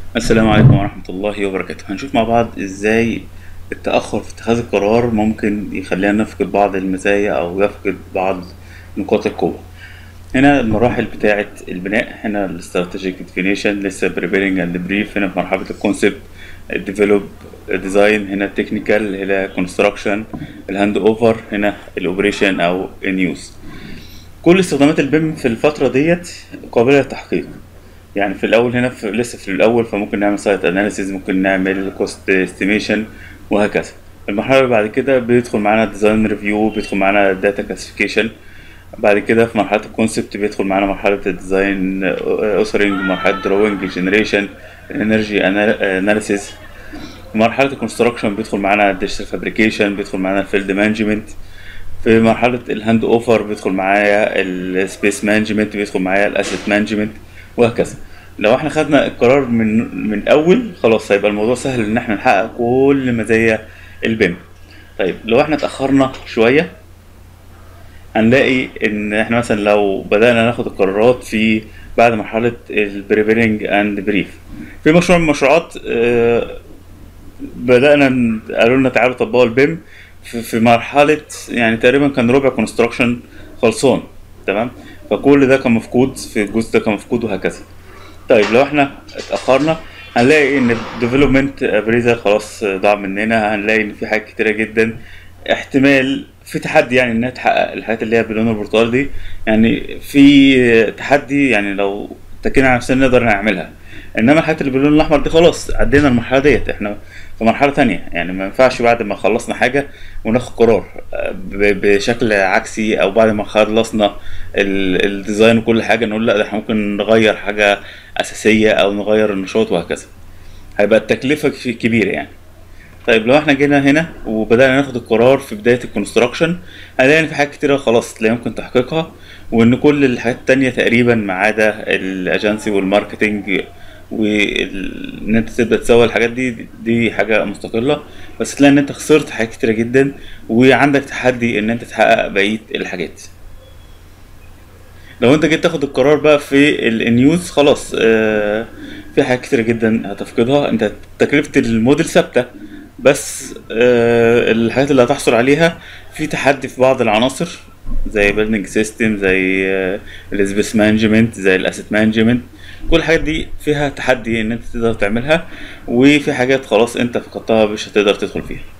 السلام عليكم ورحمة الله وبركاته هنشوف مع بعض ازاي التأخر في اتخاذ القرار ممكن يخلينا نفقد بعض المزايا أو يفقد بعض نقاط القوة هنا المراحل بتاعة البناء هنا الاستراتيجيك ديفينيشن لسه preparing and brief هنا في مرحلة الكونسبت الديفلوب ديزاين هنا التكنيكال هنا كونستراكشن الهاند اوفر هنا الاوبريشن او النيوز كل استخدامات البيم في الفترة ديت قابلة للتحقيق يعني في الأول هنا في لسه في الأول فممكن نعمل سايت أناليسيز ممكن نعمل كوست استيميشن وهكذا المرحلة اللي بعد كده بيدخل معانا ديزاين ريفيو بيدخل معانا داتا كلاسيفيكيشن بعد كده في مرحلة الكونسبت بيدخل معانا مرحلة الديزاين اوثرنج مرحلة دروينج جنريشن انرجي اناليسيز مرحلة الكونستراكشن بيدخل معانا الديجيتال فابريكيشن بيدخل معانا الفيلد مانجمنت في مرحلة الهاند اوفر بيدخل معايا السبيس مانجمنت بيدخل معايا الاسيت مانجمنت وهكذا لو احنا خدنا القرار من من الاول خلاص هيبقى الموضوع سهل ان احنا نحقق كل مزايا البيم طيب لو احنا اتاخرنا شويه هنلاقي ان احنا مثلا لو بدانا ناخد القرارات في بعد مرحله البريبيرنج اند بريف في مشروع من المشروعات آه، بدانا ن- قالوا لنا تعالوا طبقوا البيم في في مرحله يعني تقريبا كان ربع كونستراكشن خلصان تمام فكل ده كان مفقود في الجزء ده كان مفقود وهكذا طيب لو احنا اتاخرنا هنلاقي ان الديفلوبمنت ابريزر خلاص ضاع مننا هنلاقي ان في حاجات كتيره جدا احتمال في تحدي يعني انها تحقق الحاجات اللي هي باللون البرتقالي دي يعني في تحدي يعني لو اتكينا على نفسنا نقدر نعملها انما الحاجات اللي باللون الاحمر دي خلاص عدينا المرحله ديت احنا في مرحله تانية يعني ما ينفعش بعد ما خلصنا حاجه وناخد قرار آه، ب- بشكل عكسي او بعد ما خلصنا ال- الديزاين وكل حاجه نقول لا ده احنا ممكن نغير حاجه اساسيه او نغير النشاط وهكذا هيبقى التكلفه في- كبيره يعني طيب لو احنا جينا هنا وبدأنا ناخد القرار في بداية الكونستراكشن هنلاقي ان في حاجات كتيرة خلاص لا يمكن تحقيقها وان كل الحاجات التانية تقريبا ما عدا الاجنسي والماركتينج وان انت تبدأ تسوي الحاجات دي دي حاجة مستقلة بس تلاقي ان انت خسرت حاجات كتيرة جدا وعندك تحدي ان انت تحقق بقية الحاجات لو انت جيت تاخد القرار بقى في ال- النيوز خلاص آه، في حاجات كتيرة جدا هتفقدها انت تكلفة الموديل ثابتة بس آه، الحاجات اللي هتحصل عليها في تحدي في بعض العناصر زي بيلدنج سيستم زي السبيس مانجمنت زي الاسيت مانجمنت كل الحاجات دي فيها تحدي ان انت تقدر تعملها وفي حاجات خلاص انت فقدتها مش هتقدر تدخل فيها